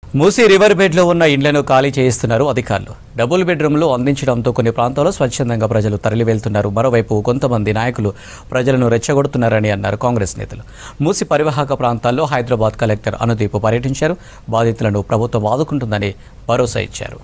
Musi river బెడ్లో ఉన్న ఇండ్లను ఖాళీ చేయిస్తున్నారు అధికారులు డబుల్ బెడ్రూమ్లు అందించడంతో కొన్ని ప్రాంతాల్లో స్వచ్ఛందంగా ప్రజలు తరలి వెళ్తున్నారు మరోవైపు కొంతమంది నాయకులు ప్రజలను రెచ్చగొడుతున్నారని అన్నారు కాంగ్రెస్ నేతలు మూసి పరివాహక ప్రాంతాల్లో హైదరాబాద్ కలెక్టర్ అనుదీప్ పర్యటించారు బాధితులను ప్రభుత్వం ఆదుకుంటుందని భరోసా ఇచ్చారు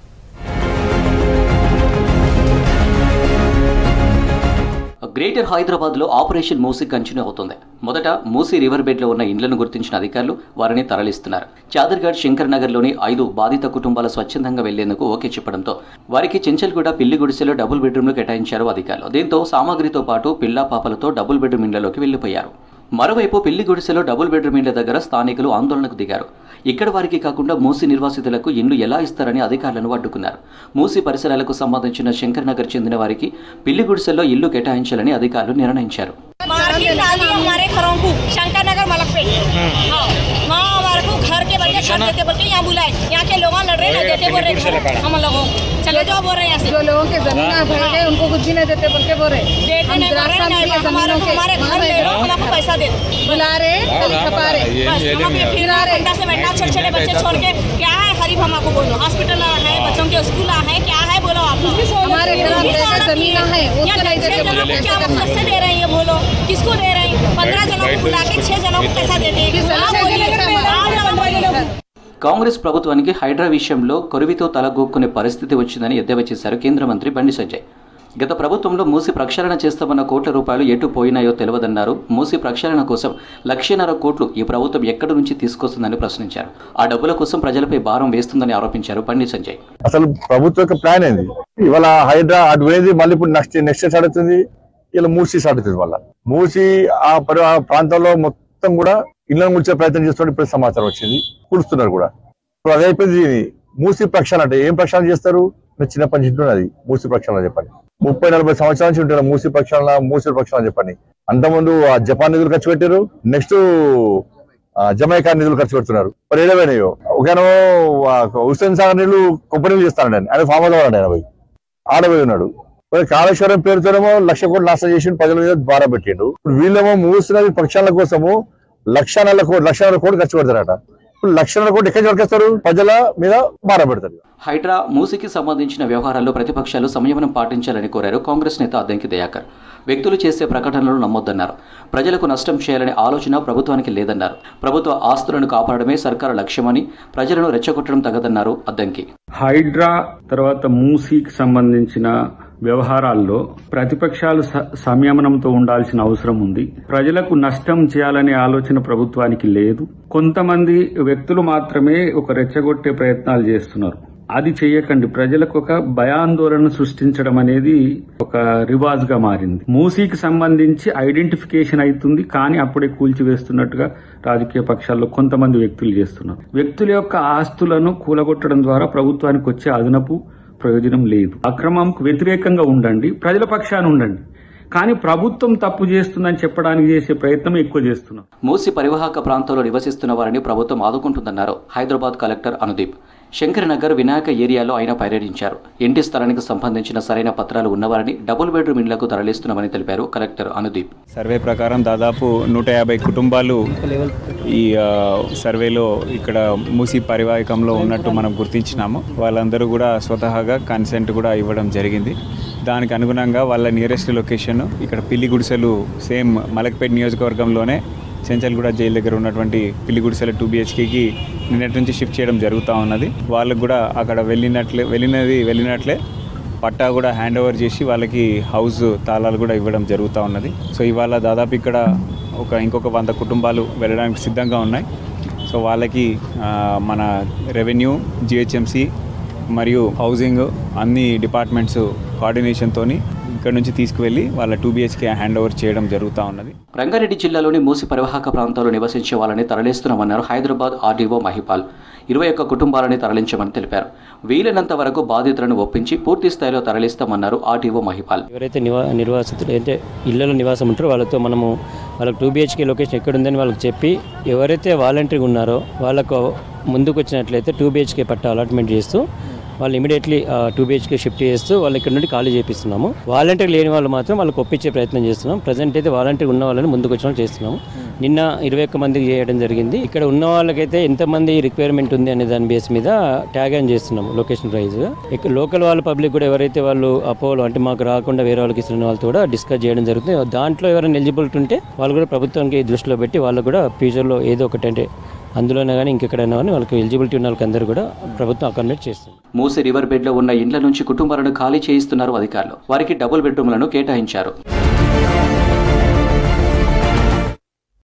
గ్రేటర్ హైదరాబాద్లో ఆపరేషన్ మూసీ కంటిన్యూ అవుతుంది మొదట మూసీ రివర్ బెడ్లో ఉన్న ఇండ్లను గుర్తించిన అధికారులు వారిని తరలిస్తున్నారు చాదర్ఘాట్ శంకర్ నగర్లోని ఐదు బాధిత కుటుంబాల స్వచ్ఛందంగా వెళ్లేందుకు ఓకే చెప్పడంతో వారికి చెంచల్గూడ పిల్లి గుడిసెలో డబుల్ బెడ్రూమ్లు కేటాయించారు అధికారులు దీంతో సామాగ్రితో పాటు పిల్లా పాపలతో డబుల్ బెడ్రూమ్ ఇండ్లలోకి వెళ్లిపోయారు మరోవైపు పిల్లి గుడిసెలో డబుల్ బెడ్రూమ్ ఇండ్ల దగ్గర స్థానికులు ఆందోళనకు దిగారు ఇక్కడ వారికి కాకుండా మూసి నిర్వాసితులకు ఇండ్లు ఎలా ఇస్తారని అధికారులను అడ్డుకున్నారు మూసి పరిసరాలకు సంబంధించిన శంకర్ నగర్ చెందిన వారికి పిల్లి గుడిసెల్లో ఇల్లు కేటాయించాలని అధికారులు నిర్ణయించారు मार्केट डाली हमारे घरों को शंकर नगर मलक पे हाँ वहाँ हमारे को घर के बच्चे घर देते बोल के यहाँ बुलाए यहाँ के लोग लड़ रहे ना देते बोल रहे घर हम लोगों चले जाओ बोल रहे हैं यहाँ से जो लोगों के जमीन भर गए उनको कुछ भी नहीं देते बोल के बोल रहे देते हम नहीं बोल रहे ग्राम नहीं समिति के हमारे जमीनों के हमारे घर ले लो हम आपको पैसा दे दो बुला रहे खाली खपा रहे बस हम ये फिर घंटा से बैठना छोटे छोटे बच्चे छोड़ के क्या है खरीफ हम आपको बोलो हॉस्पिटल है बच्चों के स्कूल है क्या है बोलो आप लोग हमारे घर में भी जैसे सौलत जमीन की है, उसको यहाँ नहीं देते छह जनों बोले, को क्या कैसे आप करना सस्ते दे रहे हैं ये बोलो किसको दे रहे हैं पंद्रह जनों को बुला के छह जनों को पैसा देते हैं किस आप तरह से बोलिए, देते हैं? आप बोलिए। కాంగ్రెస్ ప్రభుత్వానికి హైడ్రా విషయంలో కొరివితో తలగొక్కునే పరిస్థితి వచ్చిందని ఎద్దేవా చేశారు కేంద్ర మంత్రి బండి సంజయ్ గత ప్రభుత్వంలో మూసి ప్రక్షాళన చేస్తామన్న కోట్ల రూపాయలు ఎటు పోయినాయో తెలియదన్నారు మూసి ప్రక్షాళన కోసం లక్షన్నర కోట్లు ఈ ప్రభుత్వం ఎక్కడి నుంచి తీసుకొస్తుందని ప్రశ్నించారు ఆ డబ్బుల కోసం ప్రజలపై భారం వేస్తుందని ఆరోపించారు బండి సంజయ్ అసలు ప్రభుత్వం యొక్క ప్లాన్ ఏంది ఇవాళ హైడ్రా అటు పోయింది మళ్ళీ ఇప్పుడు నెక్స్ట్ నెక్స్ట్ స్టార్ట్ అవుతుంది ఇలా మూసి స్టార్ట్ అవుతుంది మళ్ళీ మూసి ఆ పరి ఆ ప్రాంతంలో మొత్తం కూడా ఇళ్ళను ముడిచే ప్రయత్నం చేస్తున్నట్టు ఇప్పుడు సమాచారం వచ్చింది కూడుస్తున్నారు కూడా ఇప్పుడు అదే అయిపోయింది మూసి ప్రక్షాళన అంటే ఏం ప్రక్షాళన చేస్తారు నేను చిన్నప్పటి నుంచి వింటున్నది మూసి ప్రక్షాళన చెప్పండి ముప్పై నలభై సంవత్సరాల నుంచి ఉంటున్నారు మూసి ప్రక్షాళన మూసి ప్రక్షాళన చెప్పండి అంతకుముందు ఆ జపాన్ నిధులు ఖర్చు పెట్టారు నెక్స్ట్ ఆ, జమైకా నిధులు ఖర్చు పెడుతున్నారు మరి ఏదేమైనాయో ఒకనో హుస్సేన్ సాగర్ నీళ్లు కొబ్బరి నీళ్ళు చేస్తానండి ఆయన ఆయన ఫామ్ హౌస్ ఆయన పోయి ఆడపోయి ఉన్నాడు మరి కాళేశ్వరం పేరుతోనేమో లక్ష కోట్లు నాశనం చేసి ప్రజల మీద భారం పెట్టిండు ఇప్పుడు వీళ్ళేమో మూసినది పక్షాల కోసము లక్ష నెల కోట్లు లక్ష నెల కోట్లు ఖర్చు పెడతారట ఇప్పుడు లక్ష నెల కోట్లు ఎక్కడి నుంచి వరకేస్తారు ప్రజల మీద భారం పెడతారు హైడ్రా మూసికి సంబంధించిన వ్యవహారాల్లో ప్రతిపక్షాలు సంయమనం పాటించాలని కోరారు కాంగ్రెస్ నేత అద్దంకి దయాకర్ వ్యక్తులు చేసే ప్రకటనలు నమ్మొద్దన్నారు ప్రజలకు నష్టం చేయాలనే ఆలోచన ప్రభుత్వానికి లేదన్నారు ప్రభుత్వ ఆస్తులను కాపాడమే సర్కారు లక్ష్యమని ప్రజలను రెచ్చగొట్టడం తగదన్నారు అద్దంకి హైడ్రా తర్వాత మూసీకి సంబంధించిన వ్యవహారాల్లో ప్రతిపక్షాలు స- సంయమనంతో ఉండాల్సిన అవసరం ఉంది ప్రజలకు నష్టం చేయాలనే ఆలోచన ప్రభుత్వానికి లేదు కొంతమంది వ్యక్తులు మాత్రమే ఒక రెచ్చగొట్టే ప్రయత్నాలు చేస్తున్నారు అది చేయకండి ప్రజలకు ఒక భయాందోళన సృష్టించడం అనేది ఒక రివాజ్ గా మారింది మూసీకి సంబంధించి ఐడెంటిఫికేషన్ అవుతుంది కానీ అప్పుడే కూల్చివేస్తున్నట్టుగా రాజకీయ పక్షాల్లో కొంతమంది వ్యక్తులు చేస్తున్నారు వ్యక్తుల యొక్క ఆస్తులను కూలగొట్టడం ద్వారా ప్రభుత్వానికి వచ్చే అదనపు ప్రయోజనం లేదు అక్రమంకు వ్యతిరేకంగా ఉండండి ప్రజల పక్షాన ఉండండి కానీ ప్రభుత్వం తప్పు చేస్తుందని చెప్పడానికి చేసే ప్రయత్నం ఎక్కువ చేస్తున్నాం మూసి పరివాహక ప్రాంతంలో నివసిస్తున్న వారిని ప్రభుత్వం ఆదుకుంటుందన్నారు హైదరాబాద్ కలెక్టర్ అనుదీప్ శంకరనగర్ వినాయక ఏరియాలో ఆయన పర్యటించారు ఇంటి స్థలానికి సంబంధించిన సరైన పత్రాలు ఉన్నవారిని డబుల్ బెడ్రూమ్ ఇండ్లకు తరలిస్తున్నామని తెలిపారు కలెక్టర్ అనుదీప్ సర్వే ప్రకారం దాదాపు నూట యాభై కుటుంబాలు ఈ ఆ, సర్వేలో ఇక్కడ మూసి పరివాహకంలో ఉన్నట్టు మనం గుర్తించినాము వాళ్ళందరూ కూడా స్వతహాగా కన్సెంట్ కూడా ఇవ్వడం జరిగింది దానికి అనుగుణంగా వాళ్ళ నియరెస్ట్ లొకేషన్ ఇక్కడ పిల్లి గుడిసెలు సేమ్ మలక్పేట్ నియోజకవర్గంలోనే చెంచల్గూడ జైలు దగ్గర ఉన్నటువంటి పిల్లి గుడిసెల టూ బిహెచ్కేకి నిన్నటి నుంచి షిఫ్ట్ చేయడం జరుగుతూ ఉన్నది వాళ్ళకు కూడా అక్కడ వెళ్ళినట్లే వెళ్ళినది వెళ్ళినట్లే పట్టా కూడా హ్యాండ్ ఓవర్ చేసి వాళ్ళకి హౌస్ తాళాలు కూడా ఇవ్వడం జరుగుతూ ఉన్నది సో ఇవాళ దాదాపు ఇక్కడ ఒక ఇంకొక వంద కుటుంబాలు వెళ్ళడానికి సిద్ధంగా ఉన్నాయి సో వాళ్ళకి ఆ, మన రెవెన్యూ జిహెచ్ఎంసి మరియు హౌసింగ్ అన్ని డిపార్ట్మెంట్స్ కోఆర్డినేషన్తో ఇక్కడ నుంచి తీసుకువెళ్ళి వాళ్ళ టూ బిహెచ్కే హ్యాండ్ ఓవర్ చేయడం జరుగుతూ ఉన్నది రంగారెడ్డి జిల్లాలోని మూసి పరివాహక ప్రాంతాల్లో నివసించే వాళ్ళని తరలిస్తున్నామన్నారు హైదరాబాద్ ఆర్డీఓ మహిపాల్ ఇరవై ఒక్క కుటుంబాలని తరలించమని తెలిపారు వీలైనంత వరకు బాధితులను ఒప్పించి పూర్తి స్థాయిలో తరలిస్తామన్నారు ఆర్డీఓ మహిపాల్ ఎవరైతే నివా నిర్వాసితులు అంటే ఇళ్లలో నివాసం ఉంటారో వాళ్ళతో మనము వాళ్ళకి టూ బిహెచ్కే లొకేషన్ ఎక్కడుందని వాళ్ళకి చెప్పి ఎవరైతే వాలంటీర్గా ఉన్నారో వాళ్ళకు ముందుకు వచ్చినట్లయితే టూ బిహెచ్కే పట్టా అలాట్మెంట్ చేస్తూ వాళ్ళు ఇమీడియట్లీ టూ బిహెచ్కే షిఫ్ట్ చేస్తూ వాళ్ళు ఇక్కడ నుండి ఖాళీ చేపిస్తున్నాము వాలంటీర్ లేని వాళ్ళు మాత్రం వాళ్ళకి ఒప్పించే ప్రయత్నం చేస్తున్నాం ప్రజెంట్ అయితే వాలంటీర్ ఉన్న వాళ్ళని ముందుకు వచ్చిన వాళ్ళు చేస్తున్నాము నిన్న ఇరవై ఒక్క మందికి చేయడం జరిగింది ఇక్కడ ఉన్న వాళ్ళకైతే ఎంతమంది రిక్వైర్మెంట్ ఉంది అనే దాని బేస్ మీద ట్యాగ్ ఆన్ చేస్తున్నాము లొకేషన్ ప్రైజ్ ఇక్కడ లోకల్ వాళ్ళ పబ్లిక్ కూడా ఎవరైతే వాళ్ళు అపోలో అంటే మాకు రాకుండా వేరే వాళ్ళకి ఇస్తున్న వాళ్ళతో కూడా డిస్కస్ చేయడం జరుగుతుంది దాంట్లో ఎవరైనా ఎలిజిబిలిటీ ఉంటే వాళ్ళు కూడా ప్రభుత్వానికి దృష్టిలో పెట్టి వాళ్ళు కూడా ఫ్యూచర్లో ఏదో ఒకటి అంటే అందులోనే కానీ ఇంకెక్కడైనా కానీ వాళ్ళకి ఎలిజిబిలిటీ ఉన్న వాళ్ళకి అందరూ కూడా ప్రభుత్వం అకామిడేట్ చేస్తుంది మూసి రివర్ బెడ్ లో ఉన్న ఇండ్ల నుంచి కుటుంబాలను ఖాళీ చేయిస్తున్నారు అధికారులు వారికి డబుల్ బెడ్రూమ్లను కేటాయించారు